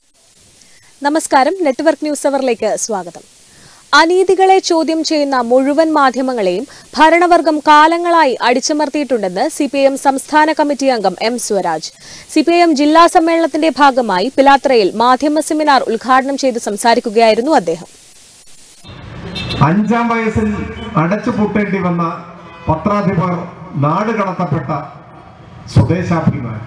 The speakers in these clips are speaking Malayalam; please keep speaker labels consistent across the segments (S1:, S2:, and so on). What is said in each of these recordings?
S1: നമസ്കാരം നെറ്റ്വർക്ക് ന്യൂസ് അവറിലേക്ക് സ്വാഗതം അനീതികളെ ചോദ്യം ചെയ്യുന്ന മുഴുവൻ മാധ്യമങ്ങളെയും ഭരണവർഗം കാലങ്ങളായി അടിച്ചമർത്തിയിട്ടുണ്ടെന്ന് സിപിഐഎം സംസ്ഥാന കമ്മിറ്റി അംഗം എം സ്വരാജ് സിപിഐഎം ജില്ലാ സമ്മേളനത്തിന്റെ ഭാഗമായി പിലാത്രയിൽ മാധ്യമ സെമിനാർ ഉദ്ഘാടനം ചെയ്ത് സംസാരിക്കുകയായിരുന്നു അദ്ദേഹം
S2: അഞ്ചാം വയസ്സിൽ അടച്ചു പൂട്ടേണ്ടി വന്ന പത്രാധിപർ നാട് കടത്തപ്പെട്ട സ്വദേശാഭിമാനി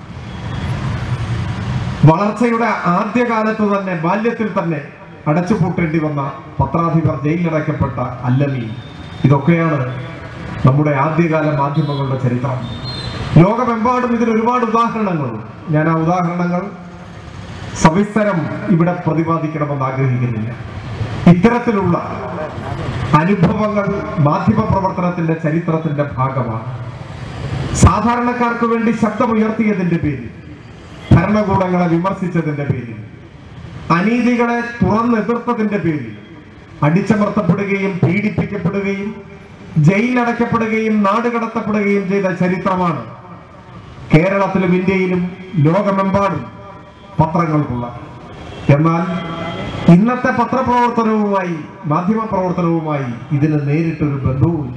S2: വളർച്ചയുടെ ആദ്യകാലത്ത് തന്നെ ബാല്യത്തിൽ തന്നെ അടച്ചു പൂട്ടേണ്ടി വന്ന പത്രാധിപർ ജയിലിലടയ്ക്കപ്പെട്ട അല്ലമി ഇതൊക്കെയാണ് നമ്മുടെ ആദ്യകാല മാധ്യമങ്ങളുടെ ചരിത്രം ലോകമെമ്പാടും ഇതിന് ഒരുപാട് ഉദാഹരണങ്ങളുണ്ട് ഞാൻ ആ ഉദാഹരണങ്ങൾ സവിസ്തരം ഇവിടെ പ്രതിപാദിക്കണമെന്ന് ആഗ്രഹിക്കുന്നില്ല ഇത്തരത്തിലുള്ള അനുഭവങ്ങൾ മാധ്യമ പ്രവർത്തനത്തിന്റെ ചരിത്രത്തിന്റെ ഭാഗമാണ് സാധാരണക്കാർക്ക് വേണ്ടി ശബ്ദമുയർത്തിയതിന്റെ പേരിൽ ഭരണകൂടങ്ങളെ വിമർശിച്ചതിന്റെ പേരിൽ അനീതികളെ തുറന്നെതിർത്തതിന്റെ പേരിൽ അടിച്ചമർത്തപ്പെടുകയും പീഡിപ്പിക്കപ്പെടുകയും ജയിലിലടയ്ക്കപ്പെടുകയും നാടുകടത്തപ്പെടുകയും ചെയ്ത ചരിത്രമാണ് കേരളത്തിലും ഇന്ത്യയിലും ലോകമെമ്പാടും പത്രങ്ങൾക്കുള്ളത് എന്നാൽ ഇന്നത്തെ പത്രപ്രവർത്തനവുമായി മാധ്യമ പ്രവർത്തനവുമായി ഇതിന് നേരിട്ടൊരു ബന്ധവുമില്ല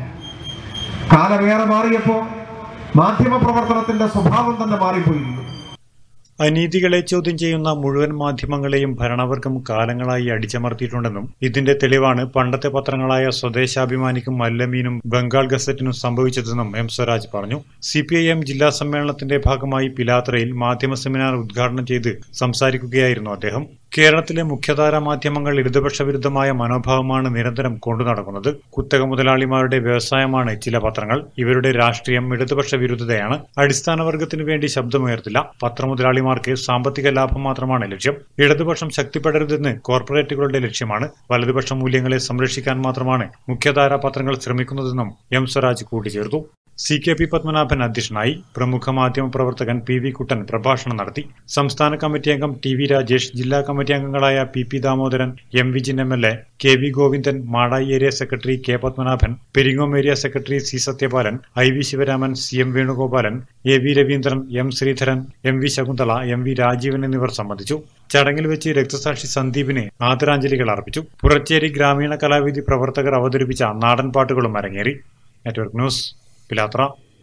S2: കാലമേറെ മാറിയപ്പോൾ മാധ്യമ പ്രവർത്തനത്തിന്റെ സ്വഭാവം തന്നെ മാറിപ്പോയിരുന്നു
S3: അനീതികളെ ചോദ്യം ചെയ്യുന്ന മുഴുവൻ മാധ്യമങ്ങളെയും ഭരണവർഗം കാലങ്ങളായി അടിച്ചമർത്തിയിട്ടുണ്ടെന്നും ഇതിന്റെ തെളിവാണ് പണ്ടത്തെ പത്രങ്ങളായ സ്വദേശാഭിമാനിക്കും മല്ലമീനും ബംഗാൾ ഗസറ്റിനും സംഭവിച്ചതെന്നും എം സ്വരാജ് പറഞ്ഞു സിപിഐഎം ജില്ലാ സമ്മേളനത്തിന്റെ ഭാഗമായി പിലാത്രയിൽ മാധ്യമ സെമിനാർ ഉദ്ഘാടനം ചെയ്ത് സംസാരിക്കുകയായിരുന്നു അദ്ദേഹം കേരളത്തിലെ മുഖ്യധാര മാധ്യമങ്ങൾ ഇടതുപക്ഷ വിരുദ്ധമായ മനോഭാവമാണ് നിരന്തരം കൊണ്ടുനടക്കുന്നത് കുത്തക മുതലാളിമാരുടെ വ്യവസായമാണ് ചില പത്രങ്ങൾ ഇവരുടെ രാഷ്ട്രീയം ഇടതുപക്ഷ വിരുദ്ധതയാണ് അടിസ്ഥാന വർഗത്തിനു വേണ്ടി ശബ്ദമുയർത്തില്ല പത്രമുതലാളിമാർക്ക് സാമ്പത്തിക ലാഭം മാത്രമാണ് ലക്ഷ്യം ഇടതുപക്ഷം ശക്തിപ്പെടരുതെന്ന് കോർപ്പറേറ്റുകളുടെ ലക്ഷ്യമാണ് വലതുപക്ഷ മൂല്യങ്ങളെ സംരക്ഷിക്കാൻ മാത്രമാണ് മുഖ്യധാര പത്രങ്ങൾ ശ്രമിക്കുന്നതെന്നും എം സ്വരാജ് കൂട്ടിച്ചേർത്തു സി കെ പി പത്മനാഭൻ അധ്യക്ഷനായി പ്രമുഖ മാധ്യമ പ്രവർത്തകൻ പി വി കുട്ടൻ പ്രഭാഷണം നടത്തി സംസ്ഥാന കമ്മിറ്റി അംഗം ടി വി രാജേഷ് ജില്ലാ കമ്മിറ്റി അംഗങ്ങളായ P P Damodaran M Vijin M L A K V Govindan Madayi area secretary K Padmanabhan Peringome area secretary C Sathyapalan I V Sivaraman C M Venugopalan A V Raveendran M Sreedharan M V Shakuntala M V Rajeevan എന്നിവർ സംബന്ധിച്ചു ചടങ്ങിൽ വെച്ച് രക്തസാക്ഷി സന്ദീപിന് ആദരാഞ്ജലികൾ അർപ്പിച്ചു പുറച്ചേരി ഗ്രാമീണ കലാവേദി പ്രവർത്തകർ അവതരിപ്പിച്ച നാടൻ പാട്ടുകളും അരങ്ങേറി network news Pilathara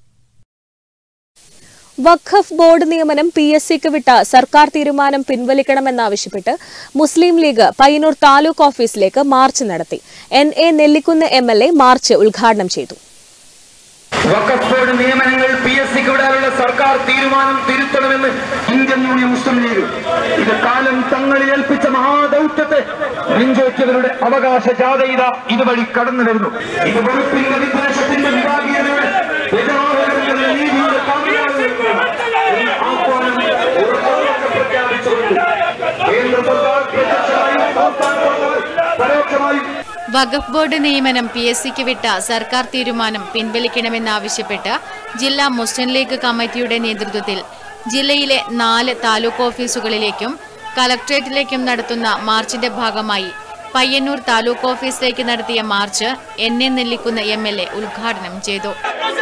S1: Waqf board നിയമനം പി എസ് സിക്ക് വിട്ട സർക്കാർ തീരുമാനം പിൻവലിക്കണമെന്നാവശ്യപ്പെട്ട് മുസ്ലിം ലീഗ് പയ്യന്നൂർ താലൂക്ക് ഓഫീസിലേക്ക് മാർച്ച് നടത്തി N A Nellikkunnu M L A march ഉദ്ഘാടനം ചെയ്തു
S4: വഖഫ് ബോർഡ് നിയമനങ്ങൾ പി എസ് സിക്ക് വിടാനുള്ള സർക്കാർ തീരുമാനം തിരുത്തണമെന്ന് ഇന്ത്യൻ യൂണിയൻ മുസ്ലിം ലീഗ് ഇത് കാലം തങ്ങളിൽ ഏൽപ്പിച്ച മഹാദൗത്യത്തെ നെഞ്ചേറ്റവരുടെ അവകാശ ജാഥയിത ഇതുവഴി കടന്നു വരുന്നു ഇത് വെറുപ്പിന്റെ വിദ്വേഷത്തിന്റെ വിഭാഗീയതയുടെ യജമാനങ്ങളുടെ നീതിയുടെ കാവലാളുകൾക്കാണ് ഈ ആഹ്വാനം ഉറപ്പാക്കി പ്രഖ്യാപിച്ചുകൊണ്ട് കേന്ദ്ര സർക്കാർ പ്രത്യക്ഷമായും സംസ്ഥാന സർക്കാർ പരോക്ഷമായും
S5: വഖഫ് ബോർഡ് നിയമനം പി എസ് സിക്ക് വിട്ട സർക്കാർ തീരുമാനം പിൻവലിക്കണമെന്നാവശ്യപ്പെട്ട് ജില്ലാ മുസ്ലിം ലീഗ് കമ്മിറ്റിയുടെ നേതൃത്വത്തിൽ ജില്ലയിലെ നാല് താലൂക്ക് ഓഫീസുകളിലേക്കും കലക്ട്രേറ്റിലേക്കും നടത്തുന്ന മാർച്ചിന്റെ ഭാഗമായി പയ്യന്നൂർ താലൂക്ക് ഓഫീസിലേക്ക് നടത്തിയ march N A Nellikkunnu M L A ഉദ്ഘാടനം ചെയ്തു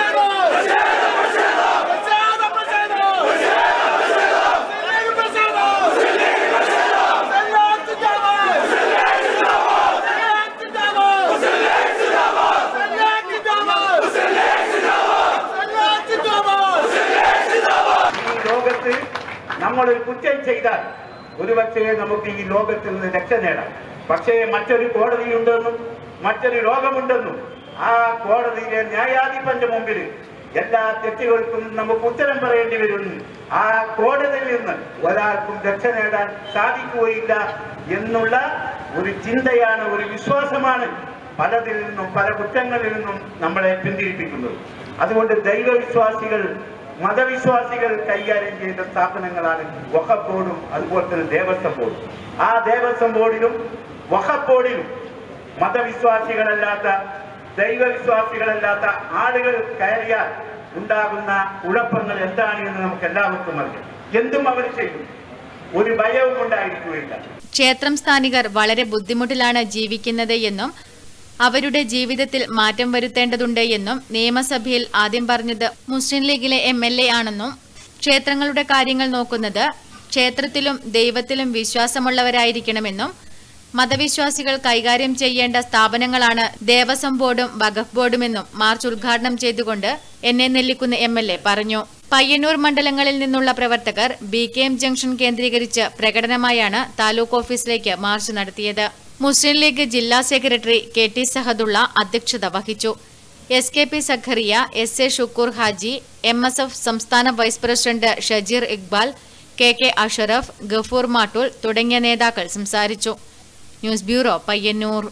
S4: ഈ ലോകത്ത് നമ്മളൊരു കുറ്റം ചെയ്താൽ ഒരുപക്ഷേ നമുക്ക് ഈ ലോകത്തിൽ നിന്ന് രക്ഷ നേടാം പക്ഷേ മറ്റൊരു കോടതിയുണ്ടെന്നും മറ്റൊരു ലോകമുണ്ടെന്നും ആ കോടതിയിലെ ന്യായാധിപന്റെ മുമ്പിൽ എല്ലാ തെറ്റുകൾക്കും നമുക്ക് ഉത്തരം പറയേണ്ടി വരുന്നു ആ കോടതിയിൽ നിന്ന് ഒരാൾക്കും രക്ഷ നേടാൻ സാധിക്കുകയില്ല എന്നുള്ള ഒരു ചിന്തയാണ് ഒരു വിശ്വാസമാണ് പലതിൽ നിന്നും പല കുറ്റങ്ങളിൽ നിന്നും നമ്മളെ പിന്തിരിപ്പിക്കുന്നത് അതുകൊണ്ട് ദൈവവിശ്വാസികൾ മതവിശ്വാസികൾ കൈകാര്യം ചെയ്ത സ്ഥാപനങ്ങളാണ് വഖഫ് ബോർഡും അതുപോലെ തന്നെ ദേവസ്വം ബോർഡും ആ ദേവസ്വം ബോർഡിലും വഖഫ് ബോർഡിലും മതവിശ്വാസികളല്ലാത്ത ദൈവവിശ്വാസികളല്ലാത്ത ആളുകൾ കയറിയാൽ ഉണ്ടാകുന്ന കുഴപ്പങ്ങൾ എന്താണ് എന്ന് നമുക്ക് എല്ലാവർക്കും അറിയാം എന്തും അവർ ചെയ്യും ഒരു ഭയവും ഉണ്ടായിരിക്കുകയില്ല
S5: ക്ഷേത്രം സ്ഥാനികർ വളരെ ബുദ്ധിമുട്ടിലാണ് ജീവിക്കുന്നത് എന്നും അവരുടെ ജീവിതത്തിൽ മാറ്റം വരുത്തേണ്ടതുണ്ട് എന്നും നിയമസഭയിൽ ആദ്യം പറഞ്ഞത് മുസ്ലിം ലീഗിലെ എം എൽ എ ആണെന്നും ക്ഷേത്രങ്ങളുടെ കാര്യങ്ങൾ നോക്കുന്നത് ക്ഷേത്രത്തിലും ദൈവത്തിലും വിശ്വാസമുള്ളവരായിരിക്കണമെന്നും മതവിശ്വാസികൾ കൈകാര്യം ചെയ്യേണ്ട സ്ഥാപനങ്ങളാണ് ദേവസ്വം ബോർഡും വഖഫ് ബോർഡുമെന്നും മാർച്ച് ഉദ്ഘാടനം ചെയ്തുകൊണ്ട് എന്നെ നെല്ലിക്കുന്ന് എം എൽ എ പറഞ്ഞു പയ്യന്നൂർ മണ്ഡലങ്ങളിൽ നിന്നുള്ള പ്രവർത്തകർ ബി കെ എം ജംഗ്ഷൻ കേന്ദ്രീകരിച്ച് പ്രകടനമായാണ് താലൂക്ക് ഓഫീസിലേക്ക് മാർച്ച് നടത്തിയത് മുസ്ലിം ലീഗ് ജില്ലാ സെക്രട്ടറി കെ ടി സഹദുള്ള അധ്യക്ഷത വഹിച്ചു S K P Zakaria S A Shukoor Haji M S F സംസ്ഥാന vice president Shajeer Iqbal K K Ashraf Gafoor Mattool തുടങ്ങിയ നേതാക്കൾ സംസാരിച്ചു news bureau Payyanur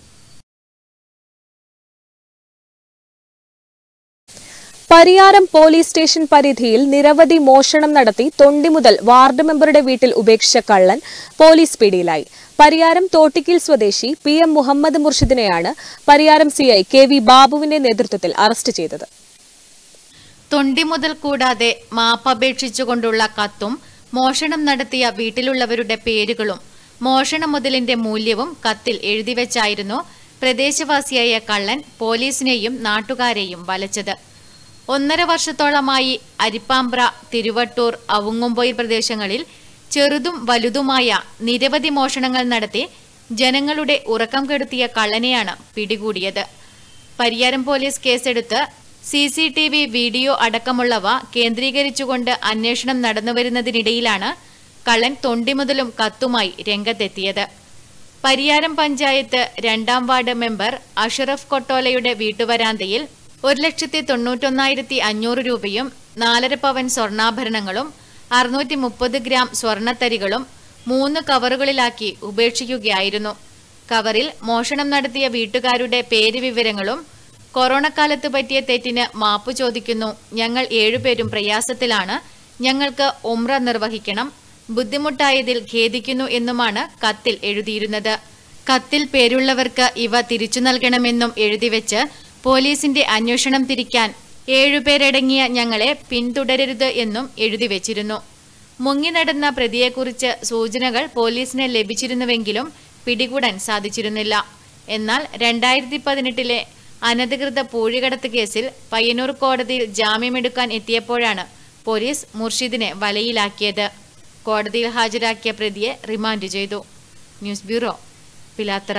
S1: Pariyaram police station പരിധിയിൽ നിരവധി മോഷണം നടത്തി തൊണ്ടി മുതൽ വാർഡ് മെമ്പറുടെ വീട്ടിൽ ഉപേക്ഷിച്ച കള്ളൻ പോലീസ് പിടിയിലായി പരിയാരം തോട്ടിക്കൽ സ്വദേശി പി എം മുഹമ്മദ് മുർഷിദിനെയാണ് പരിയാരം സിഐ കെ വി ബാബുവിന്റെ നേതൃത്വത്തിൽ അറസ്റ്റ് ചെയ്തത്
S5: തൊണ്ടി മുതൽ കൂടാതെ മാപ്പപേക്ഷിച്ചുകൊണ്ടുള്ള കത്തും മോഷണം നടത്തിയ വീട്ടിലുള്ളവരുടെ പേരുകളും മോഷണ മുതലിന്റെ മൂല്യവും കത്തിൽ എഴുതിവെച്ചായിരുന്നു പ്രദേശവാസിയായ കള്ളൻ പോലീസിനെയും നാട്ടുകാരെയും വലച്ചത് ഒന്നര വർഷത്തോളമായി അരിപ്പാമ്പ്ര തിരുവട്ടൂർ അവങ്ങുംപൊയിൽ പ്രദേശങ്ങളിൽ ചെറുതും വലുതുമായ നിരവധി മോഷണങ്ങൾ നടത്തി ജനങ്ങളുടെ ഉറക്കം കെടുത്തിയ കള്ളനെയാണ് പിടികൂടിയത് പരിയാരം പോലീസ് കേസെടുത്ത് C C T V video അടക്കമുള്ളവ കേന്ദ്രീകരിച്ചുകൊണ്ട് അന്വേഷണം നടന്നുവരുന്നതിനിടയിലാണ് കള്ളൻ തൊണ്ടിമുതലും കത്തുമായി രംഗത്തെത്തിയത് പരിയാരം പഞ്ചായത്ത് രണ്ടാം വാർഡ് മെമ്പർ അഷറഫ് കൊട്ടോലയുടെ വീട്ടുവരാന്തയിൽ ഒരു ലക്ഷത്തി തൊണ്ണൂറ്റൊന്നായിരത്തി അഞ്ഞൂറ് രൂപയും നാലര പവൻ സ്വർണ്ണാഭരണങ്ങളും അറുന്നൂറ്റി മുപ്പത് ഗ്രാം സ്വർണ്ണത്തരികളും മൂന്ന് കവറുകളിലാക്കി ഉപേക്ഷിക്കുകയായിരുന്നു കവറിൽ മോഷണം നടത്തിയ വീട്ടുകാരുടെ പേര് വിവരങ്ങളും കൊറോണക്കാലത്ത് പറ്റിയ തെറ്റിന് മാപ്പ് ചോദിക്കുന്നു ഞങ്ങൾ ഏഴുപേരും പ്രയാസത്തിലാണ് ഞങ്ങൾക്ക് ഉമ്ര നിർവഹിക്കണം ബുദ്ധിമുട്ടായതിൽ ഖേദിക്കുന്നു എന്നുമാണ് കത്തിൽ എഴുതിയിരുന്നത് കത്തിൽ പേരുള്ളവർക്ക് ഇവ തിരിച്ചു നൽകണമെന്നും എഴുതിവെച്ച് പോലീസിന്റെ അന്വേഷണം തിരിക്കാൻ ഏഴുപേരടങ്ങിയ ഞങ്ങളെ പിന്തുടരരുത് എന്നും എഴുതിവെച്ചിരുന്നു മുങ്ങി നടന്ന പ്രതിയെക്കുറിച്ച് സൂചനകൾ പോലീസിന് ലഭിച്ചിരുന്നുവെങ്കിലും പിടികൂടാൻ സാധിച്ചിരുന്നില്ല എന്നാൽ രണ്ടായിരത്തി പതിനെട്ടിലെ അനധികൃത പൂഴികടത്ത് കേസിൽ പയ്യന്നൂർ കോടതിയിൽ ജാമ്യമെടുക്കാൻ എത്തിയപ്പോഴാണ് പോലീസ് മുർഷിദിനെ വലയിലാക്കിയത് കോടതിയിൽ ഹാജരാക്കിയ പ്രതിയെ റിമാൻഡ് ചെയ്തു news bureau Pilathara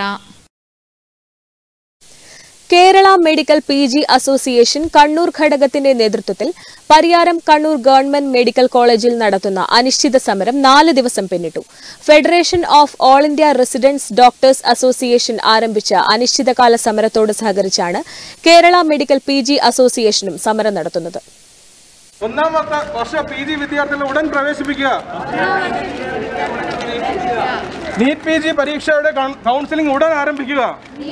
S1: Kerala medical P G association Kannur ഘടകത്തിന്റെ നേതൃത്വത്തിൽ പരിയാരം കണ്ണൂർ ഗവൺമെന്റ് മെഡിക്കൽ കോളേജിൽ നടത്തുന്ന അനിശ്ചിത സമരം നാല് ദിവസം പിന്നിട്ടു federation of all India residence doctors association ആരംഭിച്ച അനിശ്ചിതകാല സമരത്തോട് സഹകരിച്ചാണ് കേരള മെഡിക്കൽ പി ജി അസോസിയേഷനും സമരം നടത്തുന്നത്
S6: ഒന്നാം വർഷ- വർഷ പി ജി വിദ്യാർത്ഥികളെ ഉടൻ പ്രവേശിപ്പിക്കുക നീറ്റ് പി ജി പരീക്ഷയുടെ കൗ- കൗൺസിലിംഗ് ഉടൻ ആരംഭിക്കുക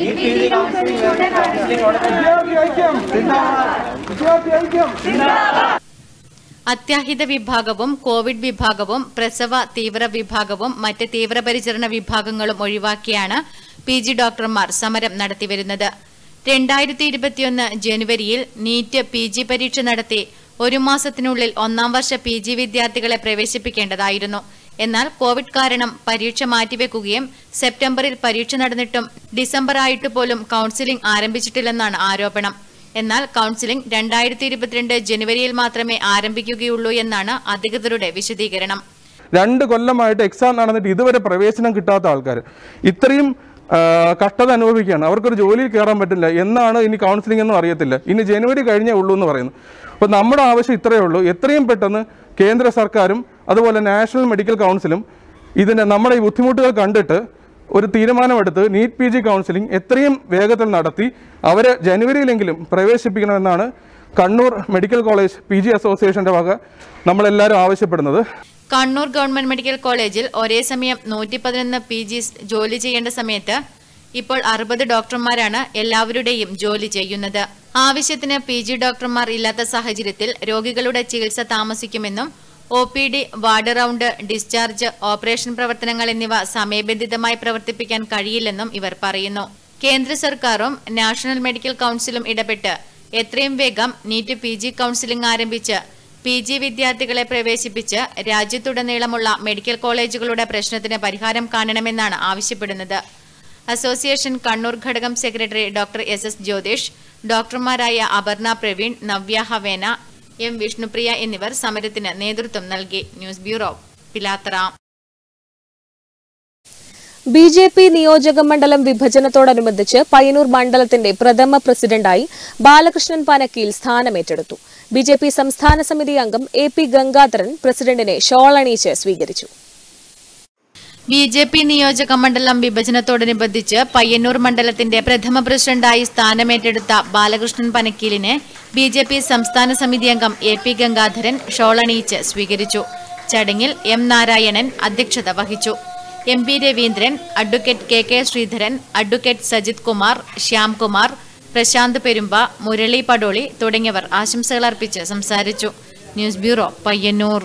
S6: വിദ്യാർത്ഥി ഐക്യം വിദ്യാർത്ഥി ഐക്യം
S5: അത്യാഹിത വിഭാഗവും കോവിഡ് വിഭാഗവും പ്രസവ തീവ്ര വിഭാഗവും മറ്റ് തീവ്രപരിചരണ വിഭാഗങ്ങളും ഒഴിവാക്കിയാണ് പി ജി ഡോക്ടർമാർ സമരം നടത്തിവരുന്നത് രണ്ടായിരത്തി ഇരുപത്തിയൊന്ന് ജനുവരിയിൽ നീറ്റ് പി ജി പരീക്ഷ നടത്തി ഒരു മാസത്തിനുള്ളിൽ ഒന്നാം വർഷ പി ജി വിദ്യാർത്ഥികളെ പ്രവേശിപ്പിക്കേണ്ടതായിരുന്നു എന്നാൽ കോവിഡ് കാരണം പരീക്ഷ മാറ്റിവെക്കുകയും സെപ്റ്റംബറിൽ പരീക്ഷ നടന്നിട്ടും ഡിസംബർ ആയിട്ട് പോലും കൌൺസിലിംഗ് ആരംഭിച്ചിട്ടില്ലെന്നാണ് ആരോപണം എന്നാൽ കൌൺസിലിംഗ് രണ്ടായിരത്തി ഇരുപത്തിരണ്ട് ജനുവരിയിൽ മാത്രമേ ആരംഭിക്കുകയുള്ളൂ എന്നാണ് അധികൃതരുടെ വിശദീകരണം
S6: രണ്ട് കൊല്ലമായിട്ട് എക്സാം നടന്നിട്ട് ഇതുവരെ പ്രവേശനം കിട്ടാത്ത ആൾക്കാർ ഇത്രയും ആ, കഷ്ടത അനുഭവിക്കുകയാണ് അവർക്കൊരു ജോലിയിൽ കയറാൻ പറ്റില്ല എന്നാണ് ഇനി കൗൺസിലിംഗ് എന്നും അറിയത്തില്ല ഇനി ജനുവരി കഴിഞ്ഞേ ഉള്ളൂ എന്ന് പറയുന്നു അപ്പോൾ നമ്മുടെ ആവശ്യം ഇത്രയേ ഉള്ളൂ എത്രയും പെട്ടെന്ന് കേന്ദ്ര സർക്കാരും അതുപോലെ നാഷണൽ മെഡിക്കൽ കൗൺസിലും ഇതിൻ്റെ നമ്മുടെ ഈ ബുദ്ധിമുട്ടുകൾ കണ്ടിട്ട് ഒരു തീരുമാനമെടുത്ത് നീറ്റ് പി ജി കൗൺസിലിംഗ് എത്രയും വേഗത്തിൽ നടത്തി അവരെ ജനുവരിയിലെങ്കിലും പ്രവേശിപ്പിക്കണമെന്നാണ് Kannur medical college P G അസോസിയേഷൻ്റെ വക നമ്മളെല്ലാവരും ആവശ്യപ്പെടുന്നത്
S5: കണ്ണൂർ ഗവൺമെന്റ് മെഡിക്കൽ കോളേജിൽ ഒരേ സമയം നൂറ്റി പതിനൊന്ന് പി ജി ജോലി ചെയ്യേണ്ട സമയത്ത് ഇപ്പോൾ അറുപത് ഡോക്ടർമാരാണ് എല്ലാവരുടെയും ജോലി ചെയ്യുന്നത് ആവശ്യത്തിന് പി ജി ഡോക്ടർമാർ ഇല്ലാത്ത സാഹചര്യത്തിൽ രോഗികളുടെ ചികിത്സ താമസിക്കുമെന്നും O P D ward round discharge operation പ്രവർത്തനങ്ങൾ എന്നിവ സമയബന്ധിതമായി പ്രവർത്തിപ്പിക്കാൻ കഴിയില്ലെന്നും ഇവർ പറയുന്നു കേന്ദ്ര സർക്കാരും നാഷണൽ മെഡിക്കൽ കൌൺസിലും ഇടപെട്ട് എത്രയും വേഗം നീറ്റ് പി ജി കൌൺസിലിംഗ് ആരംഭിച്ച് പി ജി വിദ്യാർത്ഥികളെ പ്രവേശിപ്പിച്ച് രാജ്യത്തുടനീളമുള്ള മെഡിക്കൽ കോളേജുകളുടെ പ്രശ്നത്തിന് പരിഹാരം കാണണമെന്നാണ് ആവശ്യപ്പെടുന്നത് അസോസിയേഷൻ കണ്ണൂർ ഘടകം secretary doctor S S Jyothish ഡോക്ടർമാരായ അപർണ പ്രവീൺ നവ്യ ഹവേന എം വിഷ്ണുപ്രിയ എന്നിവർ സമരത്തിന് നേതൃത്വം നൽകി news bureau Pilathara
S1: B J P നിയോജക മണ്ഡലം വിഭജനത്തോടനുബന്ധിച്ച് പയ്യന്നൂർ മണ്ഡലത്തിന്റെ പ്രഥമ പ്രസിഡന്റായി ബാലകൃഷ്ണൻ പനക്കിയിൽ സ്ഥാനമേറ്റെടുത്തു ബി ജെ പി സംസ്ഥാന സമിതി അംഗം എ പി ഗംഗാധരൻ പ്രസിഡന്റിനെ ഷോൾ അണിയിച്ച് സ്വീകരിച്ചു
S5: ബി ജെ പി നിയോജക മണ്ഡലം വിഭജനത്തോടനുബന്ധിച്ച് പയ്യന്നൂർ മണ്ഡലത്തിന്റെ പ്രഥമ പ്രസിഡന്റായി സ്ഥാനമേറ്റെടുത്ത ബാലകൃഷ്ണൻ പനക്കീലിനെ ബി ജെ പി സംസ്ഥാന സമിതി അംഗം എ പി ഗംഗാധരൻ ഷോളണിയിച്ച് സ്വീകരിച്ചു ചടങ്ങിൽ എം നാരായണൻ അധ്യക്ഷത വഹിച്ചു M P Raveendran advocate K K Sreedharan advocate Sajith Kumar Shyamkumar Prashanth Perumba Murali Padoli തുടങ്ങിയവർ ആശംസകൾ അർപ്പിച്ച് സംസാരിച്ചു ന്യൂസ് ബ്യൂറോ പയ്യന്നൂർ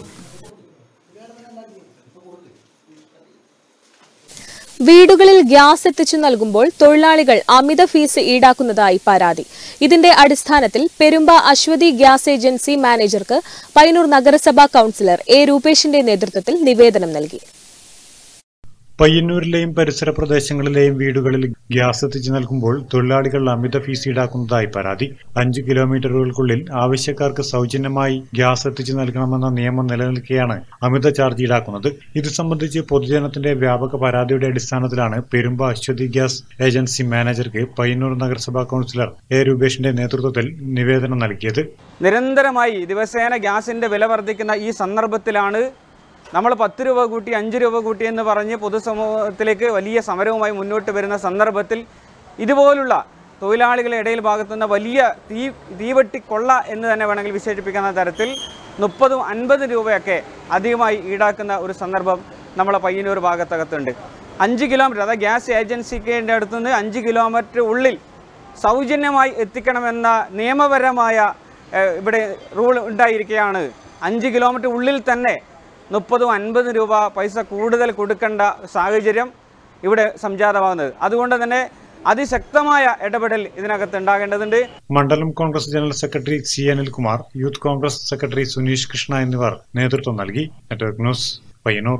S1: വീടുകളിൽ ഗ്യാസ് എത്തിച്ചു നൽകുമ്പോൾ തൊഴിലാളികൾ അമിത ഫീസ് ഈടാക്കുന്നതായി പരാതി ഇതിന്റെ അടിസ്ഥാനത്തിൽ പെരുമ്പ അശ്വതി ഗ്യാസ് ഏജൻസി മാനേജർക്ക് പയ്യന്നൂർ നഗരസഭാ കൌൺസിലർ എ രൂപേഷിന്റെ നേതൃത്വത്തിൽ നിവേദനം നൽകി
S3: പയ്യന്നൂരിലെയും പരിസര പ്രദേശങ്ങളിലെയും വീടുകളിൽ ഗ്യാസ് എത്തിച്ചു നൽകുമ്പോൾ തൊഴിലാളികൾ അമിത ഫീസ് ഈടാക്കുന്നതായി പരാതി അഞ്ച് കിലോമീറ്ററുകൾക്കുള്ളിൽ ആവശ്യക്കാർക്ക് സൗജന്യമായി ഗ്യാസ് എത്തിച്ചു നൽകണമെന്ന നിയമം നിലനിൽക്കെയാണ് അമിത ചാർജ് ഈടാക്കുന്നത് ഇത് സംബന്ധിച്ച് പൊതുജനത്തിന്റെ വ്യാപക പരാതിയുടെ അടിസ്ഥാനത്തിലാണ് പെരുമ്പ അശ്വതി ഗ്യാസ് ഏജൻസി മാനേജർക്ക് പയ്യന്നൂർ നഗരസഭാ കൌൺസിലർ എ രൂപേഷിന്റെ നേതൃത്വത്തിൽ നിവേദനം നൽകിയത്
S7: നിരന്തരമായി ദിവസേന ഗ്യാസിൻ്റെ വില വർദ്ധിക്കുന്ന ഈ സന്ദർഭത്തിലാണ് നമ്മൾ പത്ത് രൂപ കൂട്ടി അഞ്ച് രൂപ കൂട്ടി എന്ന് പറഞ്ഞ് പൊതുസമൂഹത്തിലേക്ക് വലിയ സമരവുമായി മുന്നോട്ട് വരുന്ന സന്ദർഭത്തിൽ ഇതുപോലുള്ള തൊഴിലാളികളുടെ ഇടയിൽ ഭാഗത്തുനിന്ന് വലിയ തീ തീവെട്ടി കൊള്ള എന്ന് തന്നെ വേണമെങ്കിൽ വിശേഷിപ്പിക്കുന്ന തരത്തിൽ മുപ്പതും അൻപത് രൂപയൊക്കെ അധികമായി ഈടാക്കുന്ന ഒരു സന്ദർഭം നമ്മളെ പയ്യന്നൂർ ഭാഗത്തകത്തുണ്ട് അഞ്ച് കിലോമീറ്റർ അതായത് ഗ്യാസ് ഏജൻസിക്ക് അടുത്തുനിന്ന് അഞ്ച് കിലോമീറ്റർ ഉള്ളിൽ സൗജന്യമായി എത്തിക്കണമെന്ന നിയമപരമായ ഏഹ്, ഇവിടെ റൂൾ ഉണ്ടായിരിക്കുകയാണ് അഞ്ച് കിലോമീറ്റർ ഉള്ളിൽ തന്നെ മുപ്പതും അൻപതും രൂപ പൈസ കൂടുതൽ കൊടുക്കേണ്ട സാഹചര്യം ഇവിടെ സംജാതമാകുന്നത് അതുകൊണ്ട് തന്നെ അതിശക്തമായ ഇടപെടൽ ഇതിനകത്ത് ഉണ്ടാകേണ്ടതുണ്ട്
S3: മണ്ഡലം Congress general secretary C Anilkumar youth Congress secretary Suneesh Krishna എന്നിവർ നേതൃത്വം നൽകി network news Payyanur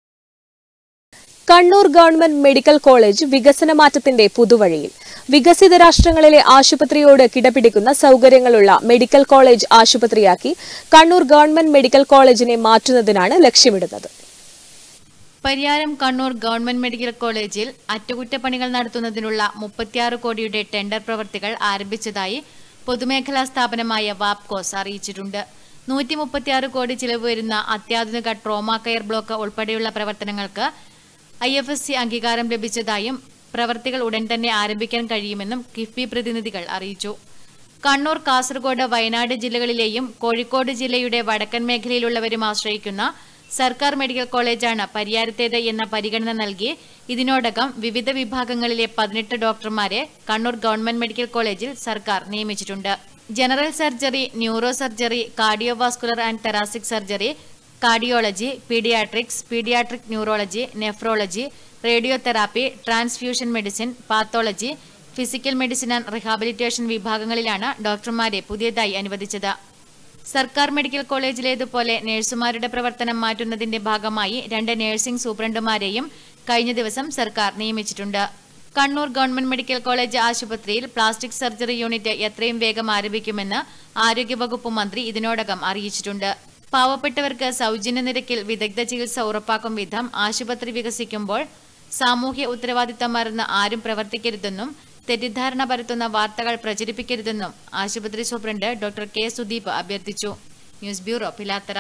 S1: Kannur government medical college വികസന മാറ്റത്തിന്റെ പുതുവഴിയിൽ വികസിത രാഷ്ട്രങ്ങളിലെ ആശുപത്രിയോട് കിടപിടിക്കുന്ന സൗകര്യങ്ങളുള്ള മെഡിക്കൽ കോളേജ് ആശുപത്രിയാക്കി കണ്ണൂർ ഗവൺമെന്റ് മെഡിക്കൽ കോളേജിനെ മാറ്റുന്നതിനാണ് ലക്ഷ്യമിടുന്നത്
S5: പരിയാരം കണ്ണൂർ ഗവൺമെന്റ് മെഡിക്കൽ കോളേജിൽ അറ്റകുറ്റപ്പണികൾ നടത്തുന്നതിനുള്ള മുപ്പത്തിയാറ് കോടിയുടെ ടെൻഡർ പ്രവർത്തികൾ ആരംഭിച്ചതായി പൊതുമേഖലാ സ്ഥാപനമായ വാപ്കോസ് അറിയിച്ചിട്ടുണ്ട് നൂറ്റി മുപ്പത്തിയാറ് കോടി ചിലവ് വരുന്ന അത്യാധുനിക ട്രോമാ കെയർ ബ്ലോക്ക് ഉൾപ്പെടെയുള്ള പ്രവർത്തനങ്ങൾക്ക് ഐ എഫ് എസ് സി അംഗീകാരം ലഭിച്ചതായും പ്രവർത്തികൾ ഉടൻ തന്നെ ആരംഭിക്കാൻ കഴിയുമെന്നും കിഫ്ബി പ്രതിനിധികൾ അറിയിച്ചു കണ്ണൂർ കാസർഗോഡ് വയനാട് ജില്ലകളിലെയും കോഴിക്കോട് ജില്ലയുടെ വടക്കൻ മേഖലയിലുള്ളവരും ആശ്രയിക്കുന്ന സർക്കാർ മെഡിക്കൽ കോളേജാണ് പരിയാരത്തേത് എന്ന പരിഗണന നൽകി ഇതിനോടകം വിവിധ വിഭാഗങ്ങളിലെ പതിനെട്ട് ഡോക്ടർമാരെ കണ്ണൂർ ഗവൺമെന്റ് മെഡിക്കൽ കോളേജിൽ സർക്കാർ നിയമിച്ചിട്ടുണ്ട് general surgery neuro surgery cardiovascular and thoracic surgery cardiology paediatrics paediatric neurology nephrology radiotherapy transfusion medicine pathology physical medicine and rehabilitation വിഭാഗങ്ങളിലാണ് ഡോക്ടർമാരെ പുതിയതായി അനുവദിച്ചത് സർക്കാർ മെഡിക്കൽ കോളേജിലേതുപോലെ നഴ്സുമാരുടെ പ്രവർത്തനം മാറ്റുന്നതിന്റെ ഭാഗമായി രണ്ട് നഴ്സിംഗ് സൂപ്രണ്ടുമാരെയും കഴിഞ്ഞ ദിവസം സർക്കാർ നിയമിച്ചിട്ടുണ്ട് കണ്ണൂർ ഗവൺമെന്റ് മെഡിക്കൽ കോളേജ് ആശുപത്രിയിൽ പ്ലാസ്റ്റിക് സർജറി യൂണിറ്റ് എത്രയും വേഗം ആരംഭിക്കുമെന്ന് ആരോഗ്യവകുപ്പ് മന്ത്രി ഇതിനോടകം അറിയിച്ചിട്ടുണ്ട് പാവപ്പെട്ടവർക്ക് സൗജന്യ നിരക്കിൽ വിദഗ്ധ ചികിത്സ ഉറപ്പാക്കും വിധം ആശുപത്രി വികസിക്കുമ്പോൾ സാമൂഹ്യ ഉത്തരവാദിത്തം മറന്ന് ആരും പ്രവർത്തിക്കരുതെന്നും തെറ്റിദ്ധാരണ പരത്തുന്ന വാർത്തകൾ പ്രചരിപ്പിക്കരുതെന്നും ആശുപത്രി സൂപ്രണ്ട് ഡോക്ടർ കെ സുദീപ് അഭ്യർത്ഥിച്ചു news bureau Pilathara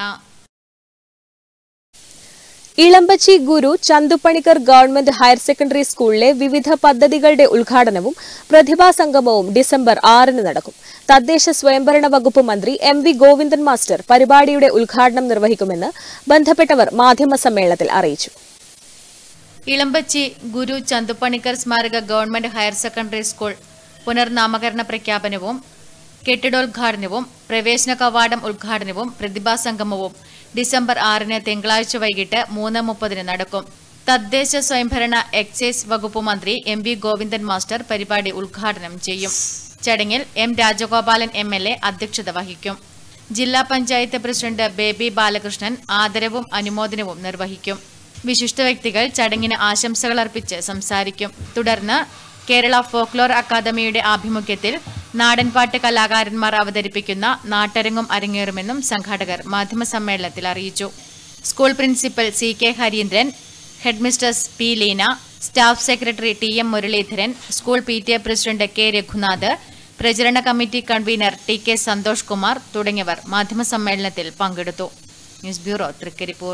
S1: Elambachi Guru Chandu Panicker government higher secondary സ്കൂളിലെ വിവിധ പദ്ധതികളുടെ ഉദ്ഘാടനവും പ്രതിഭാ സംഗമവും ഡിസംബർ ആറിന് നടക്കും തദ്ദേശ സ്വയംഭരണ വകുപ്പ് മന്ത്രി എം വി ഗോവിന്ദൻ മാസ്റ്റർ പരിപാടിയുടെ ഉദ്ഘാടനം നിർവഹിക്കുമെന്ന് ബന്ധപ്പെട്ടവർ മാധ്യമസമ്മേളനത്തിൽ അറിയിച്ചു
S5: ഇളമ്പച്ചി ഗുരു ചന്തുപണിക്കർ സ്മാരക ഗവൺമെന്റ് ഹയർ സെക്കൻഡറി സ്കൂൾ പുനർനാമകരണ പ്രഖ്യാപനവും കെട്ടിടോദ്ഘാടനവും പ്രവേശന കവാടം ഉദ്ഘാടനവും പ്രതിഭാ സംഗമവും ഡിസംബർ ആറിന് തിങ്കളാഴ്ച വൈകിട്ട് മൂന്ന് മുപ്പതിന് നടക്കും തദ്ദേശ സ്വയംഭരണ എക്സൈസ് വകുപ്പ് മന്ത്രി എം വി ഗോവിന്ദൻ മാസ്റ്റർ പരിപാടി ഉദ്ഘാടനം ചെയ്യും ചടങ്ങിൽ M Rajagopalan M L A അധ്യക്ഷത വഹിക്കും ജില്ലാ പഞ്ചായത്ത് പ്രസിഡന്റ് ബേബി ബാലകൃഷ്ണൻ ആദരവും അനുമോദനവും നിർവഹിക്കും വിശിഷ്ട വ്യക്തികൾ ചടങ്ങിന് ആശംസകൾ അർപ്പിച്ച് സംസാരിക്കും തുടർന്ന് കേരള ഫോക്ലോർ അക്കാദമിയുടെ ആഭിമുഖ്യത്തിൽ നാടൻപാട്ട് കലാകാരന്മാർ അവതരിപ്പിക്കുന്ന നാട്ടരങ്ങും അരങ്ങേറുമെന്നും സംഘാടകർ മാധ്യമസമ്മേളനത്തിൽ അറിയിച്ചു school principal C K Harindran headmistress P Leena staff secretary T M Muralidharan school P T A president K Raghunath പ്രചരണ committee convener T K Santhosh Kumar തുടങ്ങിയവർ മാധ്യമസമ്മേളനത്തിൽ പങ്കെടുത്തു ന്യൂസ് ബ്യൂറോ തൃക്കരിപ്പൂർ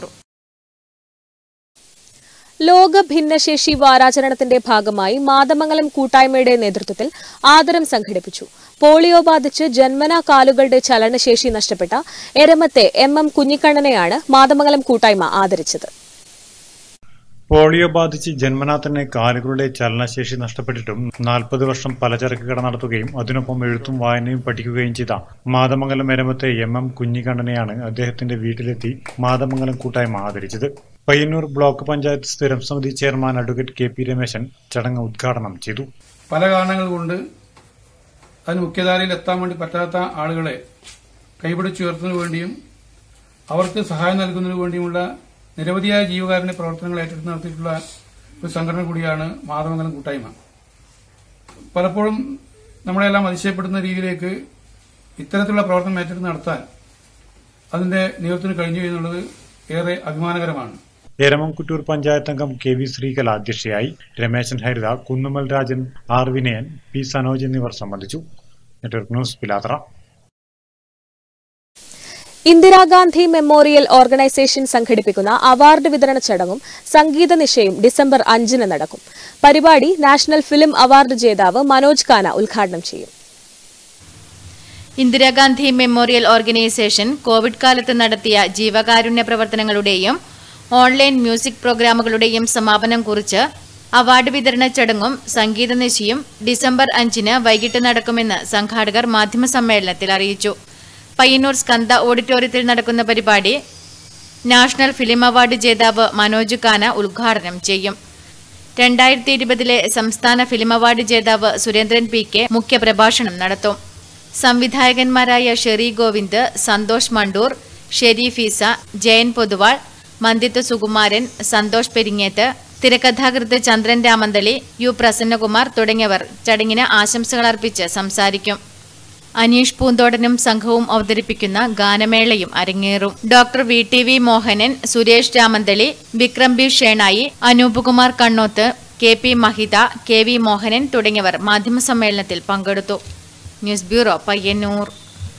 S1: ലോക ഭിന്നശേഷി വാരാചരണത്തിന്റെ ഭാഗമായി മാതമംഗലം കൂട്ടായ്മയുടെ നേതൃത്വത്തിൽ ആദരം സംഘടിപ്പിച്ചു പോളിയോ ബാധിച്ച് ജന്മനാ കാലുകളുടെ ചലനശേഷി നഷ്ടപ്പെട്ട എരമത്തെ എം എം കുഞ്ഞിക്കണ്ണനെയാണ് മാതമംഗലം കൂട്ടായ്മ ആദരിച്ചത്
S3: പോളിയോ ബാധിച്ച് ജന്മനാ തന്നെ കാലുകളുടെ ചലനശേഷി നഷ്ടപ്പെട്ടിട്ടും നാൽപ്പത് വർഷം പലചരക്ക് കട നടത്തുകയും അതിനൊപ്പം എഴുത്തും വായനയും പഠിക്കുകയും ചെയ്ത മാതമംഗലം എരമത്തെ എം എം കുഞ്ഞിക്കണ്ണനെയാണ് അദ്ദേഹത്തിന്റെ വീട്ടിലെത്തി മാതമംഗലം കൂട്ടായ്മ ആദരിച്ചത് പയ്യന്നൂർ ബ്ലോക്ക് പഞ്ചായത്ത് സ്ഥിരം സമിതി chairman advocate K P Rameshan ചടങ്ങ് ഉദ്ഘാടനം ചെയ്തു
S8: പല കാരണങ്ങൾ കൊണ്ട് അതിന് മുഖ്യധാരയിൽ എത്താൻ വേണ്ടി പറ്റാത്ത ആളുകളെ കൈപിടിച്ചുയർത്തുന്നതിനു വേണ്ടിയും അവർക്ക് സഹായം നൽകുന്നതിനു വേണ്ടിയുമുള്ള നിരവധിയായ ജീവകാരുണ്യ പ്രവർത്തനങ്ങൾ ഏറ്റെടുത്ത് നടത്തിയിട്ടുള്ള ഒരു സംഘടന കൂടിയാണ് മാതമംഗലം കൂട്ടായ്മ പലപ്പോഴും നമ്മളെല്ലാം അതിശയപ്പെടുന്ന രീതിയിലേക്ക് ഇത്തരത്തിലുള്ള പ്രവർത്തനം ഏറ്റെടുത്ത് നടത്താൻ അതിന്റെ നേതൃത്വത്തിന് കഴിഞ്ഞു എന്നുള്ളത് ഏറെ അഭിമാനകരമാണ്
S3: എരമംകുറ്റൂർ പഞ്ചായത്ത് അംഗം കെ വി ശ്രീകല അധ്യക്ഷയായി രമേശൻ ഹരിത കുന്നുമൽ രാജൻ ആർ വിനയൻ പി സനോജ് എന്നിവർ സംബന്ധിച്ചു network news Pilathara
S1: Indira Gandhi memorial organisation സംഘടിപ്പിക്കുന്ന അവാർഡ് വിതരണ ചടങ്ങും സംഗീത നിശയും ഡിസംബർ അഞ്ചിന് നടക്കും പരിപാടി നാഷണൽ ഫിലിം അവാർഡ് ജേതാവ് മനോജ് ഖാന ഉദ്ഘാടനം ചെയ്യും
S5: ഇന്ദിരാഗാന്ധി മെമ്മോറിയൽ ഓർഗനൈസേഷൻ കോവിഡ് കാലത്ത് നടത്തിയ ജീവകാരുണ്യ പ്രവർത്തനങ്ങളുടെയും ഓൺലൈൻ മ്യൂസിക് പ്രോഗ്രാമുകളുടെയും സമാപനം കുറിച്ച് അവാർഡ് വിതരണ ചടങ്ങും സംഗീത നിശയും ഡിസംബർ അഞ്ചിന് വൈകിട്ട് നടക്കുമെന്ന് സംഘാടകർ മാധ്യമസമ്മേളനത്തിൽ അറിയിച്ചു പയ്യന്നൂർ സ്കന്ദ ഓഡിറ്റോറിയത്തിൽ നടക്കുന്ന പരിപാടി നാഷണൽ ഫിലിം അവാർഡ് ജേതാവ് മനോജ് ഖാന ഉദ്ഘാടനം ചെയ്യും രണ്ടായിരത്തി ഇരുപതിലെ സംസ്ഥാന ഫിലിം അവാർഡ് ജേതാവ് സുരേന്ദ്രൻ പി കെ മുഖ്യപ്രഭാഷണം നടത്തും സംവിധായകന്മാരായ ഷെറി ഗോവിന്ദ് സന്തോഷ് മണ്ടൂർ ഷെരീഫീസ ജയൻ പൊതുവാൾ മന്ദിത്ത് സുകുമാരൻ സന്തോഷ് പെരിങ്ങേത്ത് തിരക്കഥാകൃത്ത് ചന്ദ്രൻ രാമന്തളി യു പ്രസന്നകുമാർ തുടങ്ങിയവർ ചടങ്ങിന് ആശംസകൾ അർപ്പിച്ച് സംസാരിക്കും അനീഷ് പൂന്തോടനും സംഘവും അവതരിപ്പിക്കുന്ന ഗാനമേളയും അരങ്ങേറും doctor V T V Mohanan Suresh Ramanthali Vikram B Shenoy Anoopkumar Kannoth K P Mahitha K V Mohanan തുടങ്ങിയവർ മാധ്യമസമ്മേളനത്തിൽ പങ്കെടുത്തു ന്യൂസ് ബ്യൂറോ പയ്യന്നൂർ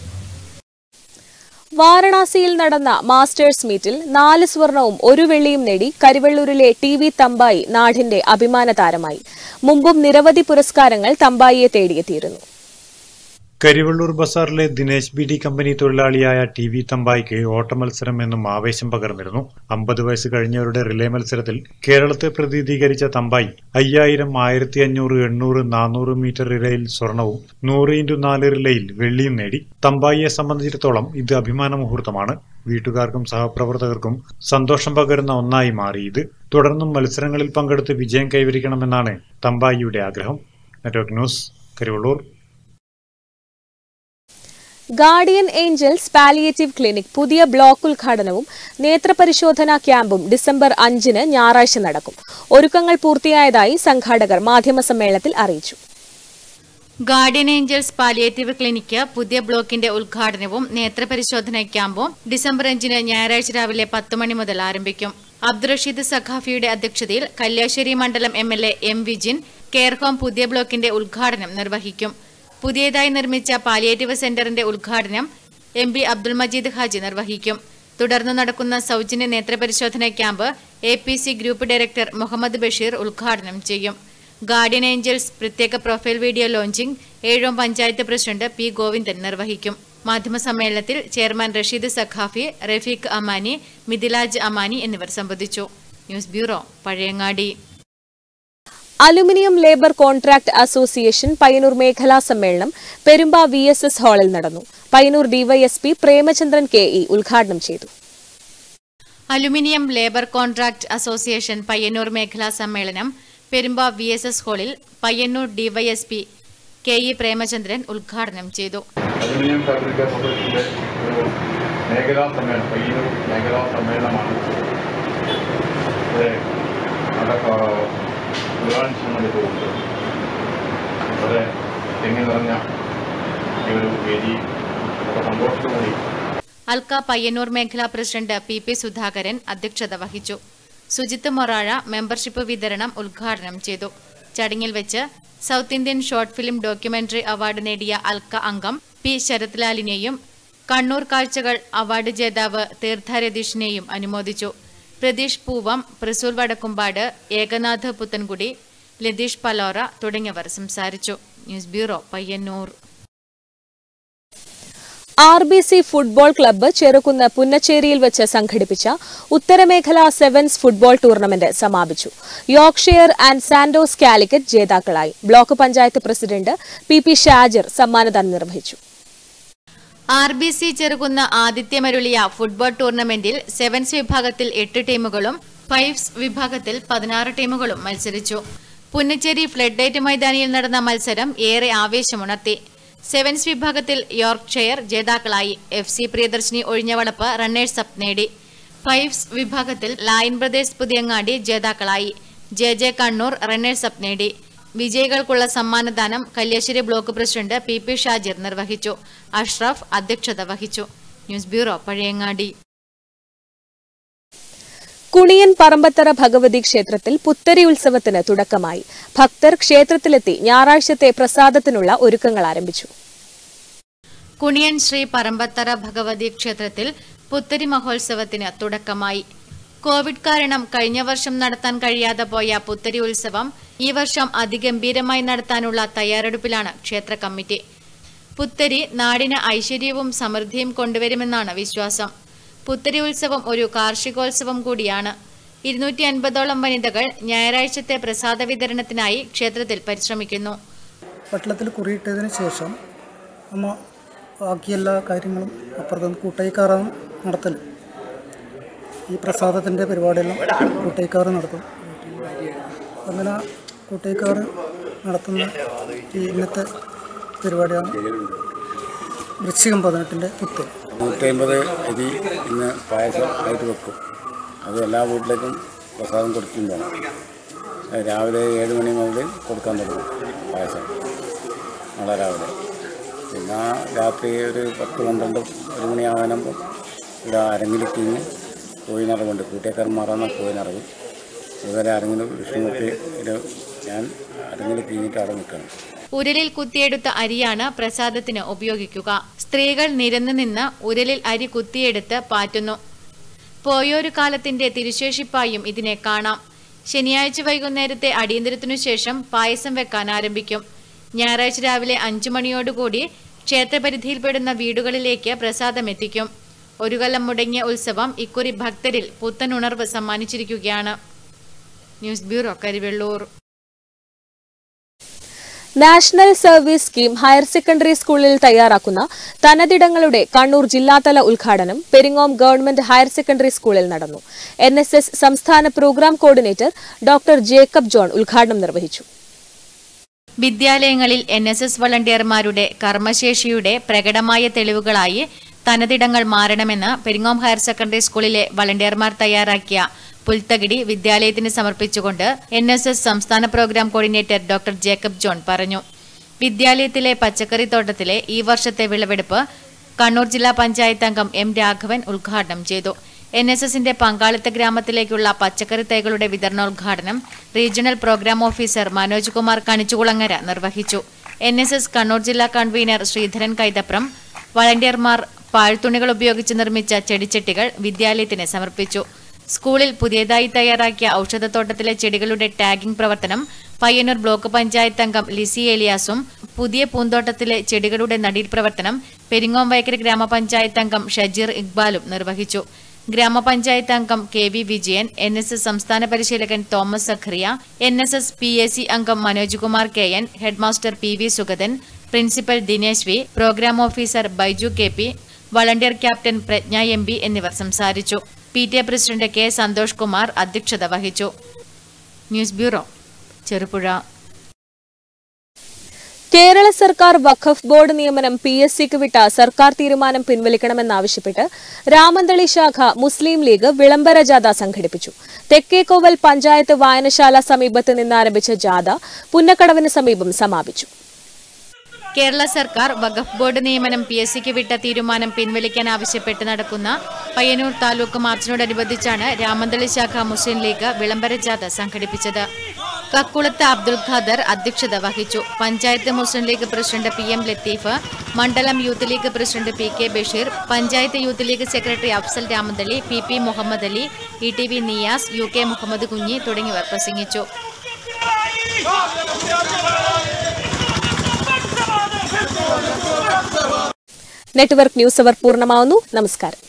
S1: വാരണാസിയിൽ നടന്ന മാസ്റ്റേഴ്സ് മീറ്റിൽ നാല് സ്വർണവും ഒരു വെള്ളിയും നേടി കരിവെള്ളൂരിലെ ടി വി തമ്പായി നാടിന്റെ അഭിമാന താരമായി മുമ്പും നിരവധി പുരസ്കാരങ്ങൾ തമ്പായിയെ തേടിയെത്തിയിരുന്നു
S3: കരിവള്ളൂർ ബസാറിലെ ദിനേശ് ബി ഡി കമ്പനി തൊഴിലാളിയായ ടി വി തമ്പായിക്ക് ഓട്ടമത്സരം എന്നും ആവേശം പകർന്നിരുന്നു അമ്പത് വയസ്സ് കഴിഞ്ഞവരുടെ റിലേ മത്സരത്തിൽ കേരളത്തെ പ്രതിനിധീകരിച്ച തമ്പായി അയ്യായിരം ആയിരത്തി അഞ്ഞൂറ് എണ്ണൂറ് നാനൂറ് മീറ്റർ റിലേയിൽ സ്വർണവും നൂറ് ഇൻറ്റു നാല് റിലേയിൽ വെള്ളിയും നേടി തമ്പായിയെ സംബന്ധിച്ചിടത്തോളം ഇത് അഭിമാന മുഹൂർത്തമാണ് വീട്ടുകാർക്കും സഹപ്രവർത്തകർക്കും സന്തോഷം പകരുന്ന ഒന്നായി മാറി ഇത് തുടർന്നും മത്സരങ്ങളിൽ പങ്കെടുത്ത് വിജയം കൈവരിക്കണമെന്നാണ് തമ്പായിയുടെ ആഗ്രഹം network news Karivellur
S1: Guardian Angels palliative clinic പുതിയ ബ്ലോക്ക് ഉദ്ഘാടനവും നേത്രപരിശോധനാ ക്യാമ്പും ഡിസംബർ അഞ്ചിന് ഞായറാഴ്ച നടക്കും ഒരുക്കങ്ങൾ പൂർത്തിയായതായി സംഘാടകർ മാധ്യമസമ്മേളനത്തിൽ അറിയിച്ചു
S5: ഗാർഡിയൻ ഏഞ്ചൽസ് പാലിയേറ്റീവ് ക്ലിനിക്ക് പുതിയ ബ്ലോക്കിന്റെ ഉദ്ഘാടനവും നേത്രപരിശോധന ക്യാമ്പും ഡിസംബർ അഞ്ചിന് ഞായറാഴ്ച രാവിലെ പത്ത് മണി മുതൽ ആരംഭിക്കും അബ്ദുറഷീദ് സഖാഫിയുടെ അധ്യക്ഷതയിൽ കല്യാശ്ശേരി മണ്ഡലം M L A M Vijin care home പുതിയ ബ്ലോക്കിന്റെ ഉദ്ഘാടനം നിർവഹിക്കും പുതിയതായി നിർമ്മിച്ച പാലിയേറ്റീവ് സെന്ററിന്റെ ഉദ്ഘാടനം എം പി അബ്ദുൾ മജീദ് ഹാജി നിർവഹിക്കും തുടർന്ന് നടക്കുന്ന സൗജന്യ നേത്രപരിശോധന camp A P C group director Muhammad Basheer ഉദ്ഘാടനം ചെയ്യും ഗാർഡിയൻ ഏഞ്ചൽസ് പ്രത്യേക profile video launching Ezhome panchayat president P Govindan നിർവഹിക്കും മാധ്യമസമ്മേളനത്തിൽ ചെയർമാൻ റഷീദ് സഖാഫി റഫീഖ് അമാനി മിഥിലാജ് അമാനി എന്നിവർ സംബന്ധിച്ചു news bureau Pazhayangadi
S1: aluminium labour contract association Payyanur മേഖലാ സമ്മേളനം പെരുമ്പ വി എസ് എസ് ഹാളിൽ നടന്നു Payyanur DYSP Premachandran K E ഉദ്ഘാടനം ചെയ്തു
S5: aluminium labour contract association Payyanur മേഖലാ സമ്മേളനം പെരുമ്പ വി എസ് എസ് ഹാളിൽ Payyanur DYSP K E Premachandran ഉദ്ഘാടനം ചെയ്തു
S9: അലുമിനിയം ഫാബ്രിക്കേഷൻ സൊസൈറ്റിയുടെ ഒരു മേഖലാ സമ്മേളനം പയ്യന്നൂർ മേഖലാ സമ്മേളനമാണ് ഇവിടെ നടക്ക ഉദ്ഘാടനം വേണ്ടി പോകുന്നത് വളരെ തിങ്ങി നിറഞ്ഞ ഈ ഒരു വേദി വളരെ സന്തോഷത്തോടുകൂടി
S5: അൽക്ക പയ്യന്നൂർ മേഖലാ പ്രസിഡന്റ് പി പി സുധാകരൻ അധ്യക്ഷത വഹിച്ചു സുജിത്ത് മൊറാഴ മെമ്പർഷിപ്പ് വിതരണം ഉദ്ഘാടനം ചെയ്തു ചടങ്ങിൽ വെച്ച് south Indian short film documentary award നേടിയ അൽക്ക അംഗം പി ശരത്ലാലിനെയും കണ്ണൂർ കാഴ്ചകൾ അവാർഡ് ജേതാവ് തീർത്ഥ രതീഷിനെയും അനുമോദിച്ചു പ്രതീഷ് പൂവം പ്രസൂൽ വടക്കുംപാട് ഏകനാഥ് പുത്തൻകുടി ലതീഷ് പലോറ തുടങ്ങിയവർ സംസാരിച്ചു news bureau Payyanur
S1: R B C football club Cherukunnu പുന്നച്ചേരിയിൽ വെച്ച് സംഘടിപ്പിച്ച ഉത്തരമേഖല സെവൻസ് ഫുട്ബോൾ ടൂർണമെന്റ് സമാപിച്ചു യോർക്ക്ഷയർ ആൻഡ് സാന്റോസ് കാലിക്കറ്റ് ജേതാക്കളായി block panchayat president P P Shajir സമ്മാനദാനം നിർവഹിച്ചു
S5: ആർ ബി സി ചെറുകുന്ന ആതിഥ്യമരുളിയ ഫുട്ബോൾ ടൂർണമെന്റിൽ സെവൻസ് വിഭാഗത്തിൽ എട്ട് ടീമുകളും ഫൈവ്സ് വിഭാഗത്തിൽ പതിനാറ് ടീമുകളും മത്സരിച്ചു പുന്നച്ചേരി ഫ്ലഡ് ലൈറ്റ് മൈതാനിയിൽ നടന്ന മത്സരം ഏറെ ആവേശമുണർത്തി സെവൻസ് വിഭാഗത്തിൽ യോർക്ക്ഷയർ ജേതാക്കളായി F C Priyadarshini Ozhinjavalappu runners up നേടി ഫൈവ്സ് വിഭാഗത്തിൽ ലയൺ ബ്രദേഴ്സ് പുതിയങ്ങാടി ജേതാക്കളായി J J Kannur runners up നേടി വിജയികൾക്കുള്ള സമ്മാനദാനം Kalliasseri block president P P Shajir നിർവഹിച്ചു അഷ്റഫ് അധ്യക്ഷത വഹിച്ചു ന്യൂസ് ബ്യൂറോ പഴയങ്ങാടി
S1: കുണിയൻ പറമ്പത്തറ ഭഗവതി ക്ഷേത്രത്തിൽ പുത്തരി ഉത്സവത്തിന് തുടക്കമായി ഭക്തർ ക്ഷേത്രത്തിലെത്തി ഞായറാഴ്ചത്തെ പ്രസാദത്തിനുള്ള ഒരുക്കങ്ങൾ ആരംഭിച്ചു
S5: കുണിയൻ ശ്രീ പറമ്പത്തറ ഭഗവതി ക്ഷേത്രത്തിൽ പുത്തരി മഹോത്സവത്തിന് തുടക്കമായി കോവിഡ് കാരണം കഴിഞ്ഞ വർഷം നടത്താൻ കഴിയാതെ പോയ പുത്തരി ഉത്സവം ഈ വർഷം അതിഗംഭീരമായി നടത്താനുള്ള തയ്യാറെടുപ്പിലാണ് ക്ഷേത്ര കമ്മിറ്റി പുത്തരി നാടിന് ഐശ്വര്യവും സമൃദ്ധിയും കൊണ്ടുവരുമെന്നാണ് വിശ്വാസം പുത്തരി ഉത്സവം ഒരു കാർഷികോത്സവം കൂടിയാണ് ഇരുന്നൂറ്റി അൻപതോളം വനിതകൾ ഞായറാഴ്ചത്തെ പ്രസാദ വിതരണത്തിനായി ക്ഷേത്രത്തിൽ പരിശ്രമിക്കുന്നു
S10: പട്ടണത്തിൽ കുറിയിട്ടതിന് ശേഷം അമ്മ ബാക്കി എല്ലാ കാര്യങ്ങളും അപ്പുറത്ത് കൂട്ടൈക്കാറാണ് നടത്തൽ ഈ പ്രസാദത്തിൻ്റെ പരിപാടിയെല്ലാം കൂട്ടൈക്കാറ് നടത്തും അങ്ങനെ കൂട്ടൈക്കാറ് നടത്തുന്ന ഈ ഇന്നത്തെ പരിപാടിയാണ് വൃശ്ചികം പതിനെട്ടിൻ്റെ പുത്ത്
S11: നൂറ്റമ്പത് അരി ഇന്ന് പായസം ആയിട്ട് വെക്കും അത് എല്ലാ വീട്ടിലേക്കും പ്രസാദം കൊടുക്കും വേണം അത് രാവിലെ ഏഴ് മണി മുതൽ കൊടുക്കാൻ തുടങ്ങും പായസം നാളെ രാവിലെ പിന്നെ രാത്രി ഒരു പത്ത് പന്ത്രണ്ട് ഒരു മണിയാകാനുമ്പോൾ ഇവിടെ അരങ്ങിൽ തീങ്ങ് കോയിനിറവുണ്ട് കൂട്ടിയക്കാരന്മാറാണ് കോയിനിറവ് അതുവരെ അരങ്ങിൽ വിഷ്ണുമൂർത്തി ഒരു ഞാൻ അരങ്ങിൽ തീങ്ങിട്ട് അവിടെ നിൽക്കണം
S5: ഉരലിൽ കുത്തിയെടുത്ത അരിയാണ് പ്രസാദത്തിന് ഉപയോഗിക്കുക സ്ത്രീകൾ നിരന്നു നിന്ന് ഉരലിൽ അരി കുത്തിയെടുത്ത് പാറ്റുന്നു പോയൊരു കാലത്തിന്റെ തിരുശേഷിപ്പായും ഇതിനെ കാണാം ശനിയാഴ്ച വൈകുന്നേരത്തെ അടിയന്തരത്തിനു ശേഷം പായസം വെക്കാൻ ആരംഭിക്കും ഞായറാഴ്ച രാവിലെ അഞ്ചു മണിയോടുകൂടി ക്ഷേത്രപരിധിയിൽപ്പെടുന്ന വീടുകളിലേക്ക് പ്രസാദം എത്തിക്കും ഒരു കൊല്ലം മുടങ്ങിയ ഉത്സവം ഇക്കുറി ഭക്തരിൽ പുത്തൻ ഉണർവ് സമ്മാനിച്ചിരിക്കുകയാണ് news bureau Karivellur
S1: national service scheme higher secondary സ്കൂളിൽ തയ്യാറാക്കുന്ന തനതിടങ്ങളുടെ കണ്ണൂർ ജില്ലാതല ഉദ്ഘാടനം പെരിങ്ങോം ഗവൺമെന്റ് ഹയർ സെക്കൻഡറി സ്കൂളിൽ നടന്നു എൻ സംസ്ഥാന programme coordinator doctor Jacob John ഉദ്ഘാടനം നിർവഹിച്ചു
S5: വിദ്യാലയങ്ങളിൽ എൻ എസ് എസ് വളണ്ടിയർമാരുടെ കർമ്മശേഷിയുടെ പ്രകടമായ തെളിവുകളായി തനതിടങ്ങൾ മാറണമെന്ന് പെരിങ്ങോം ഹയർ സെക്കൻഡറി സ്കൂളിലെ വളണ്ടിയർമാർ തയ്യാറാക്കിയ പുൽത്തകിടി വിദ്യാലയത്തിന് സമർപ്പിച്ചുകൊണ്ട് എൻ എസ് എസ് സംസ്ഥാന programme coordinator doctor Jacob John പറഞ്ഞു വിദ്യാലയത്തിലെ പച്ചക്കറി തോട്ടത്തിലെ ഈ വർഷത്തെ വിളവെടുപ്പ് കണ്ണൂർ ജില്ലാ പഞ്ചായത്ത് അംഗം എം രാഘവൻ ഉദ്ഘാടനം ചെയ്തു എൻ എസ് എസിന്റെ പങ്കാളിത്ത ഗ്രാമത്തിലേക്കുള്ള പച്ചക്കറി തൈകളുടെ വിതരണോദ്ഘാടനം regional programme officer Manoj Kumar Kanichukulangara നിർവഹിച്ചു എൻ എസ് എസ് കണ്ണൂർ ജില്ലാ കൺവീനർ ശ്രീധരൻ കൈതപ്രം വളണ്ടിയർമാർ പാഴ്ത്തുണികൾ ഉപയോഗിച്ച് നിർമ്മിച്ച ചെടിച്ചട്ടികൾ വിദ്യാലയത്തിന് സമർപ്പിച്ചു സ്കൂളിൽ പുതിയതായി തയ്യാറാക്കിയ ഔഷധത്തോട്ടത്തിലെ ചെടികളുടെ ടാഗിംഗ് പ്രവർത്തനം പയ്യന്നൂർ ബ്ലോക്ക് പഞ്ചായത്ത് അംഗം ലിസി ഏലിയാസും പുതിയ പൂന്തോട്ടത്തിലെ ചെടികളുടെ നടീൽ പ്രവർത്തനം പെരിങ്ങോം വൈക്കര ഗ്രാമപഞ്ചായത്ത് അംഗം ഷജീർ ഇക്ബാലും നിർവഹിച്ചു ഗ്രാമപഞ്ചായത്ത് അംഗം K V Vijayan N S S സംസ്ഥാന പരിശീലകൻ Thomas Zachariah N S S P A C അംഗം Manoj Kumar K N headmaster P V Sugathan principal Dinesh V programme officer Baiju K P volunteer captain Prajna M P എന്നിവർ സംസാരിച്ചു P T A president K Santhosh Kumar അധ്യക്ഷത വഹിച്ചു ന്യൂസ് ബ്യൂറോ ചെറുപുഴ
S1: കേരള സർക്കാർ വഖഫ് ബോർഡ് നിയമനം പി എസ് സിക്ക് വിട്ട സർക്കാർ തീരുമാനം പിൻവലിക്കണമെന്നാവശ്യപ്പെട്ട് രാമന്തളി ശാഖ മുസ്ലിം ലീഗ് വിളംബര ജാഥ സംഘടിപ്പിച്ചു തെക്കേക്കോവൽ പഞ്ചായത്ത് വായനശാല സമീപത്ത് നിന്ന് ആരംഭിച്ച ജാഥ പുന്നക്കടവിന് സമീപം സമാപിച്ചു
S5: കേരള സർക്കാർ വഖഫ് ബോർഡ് നിയമനം പി എസ് സിക്ക് വിട്ട തീരുമാനം പിൻവലിക്കാൻ ആവശ്യപ്പെട്ട് നടക്കുന്ന പയ്യന്നൂർ താലൂക്ക് മാർച്ചിനോടനുബന്ധിച്ചാണ് രാമന്തളി ശാഖ മുസ്ലിം ലീഗ് വിളംബര ജാഥ സംഘടിപ്പിച്ചത് കക്കുളത്ത് അബ്ദുൽ ഖാദർ അധ്യക്ഷത വഹിച്ചു panchayat Muslim League president P M Latheef മണ്ഡലം youth league president P K Basheer panchayat youth league secretary Afsal Ramanthali P P Muhammad Ali E T V Niyas U K Muhammad Kunhi തുടങ്ങിയവർ പ്രസംഗിച്ചു
S1: നെറ്റ്വർക്ക് ന്യൂസ് അവർ പൂർണ്ണമാവുന്നു നമസ്കാരം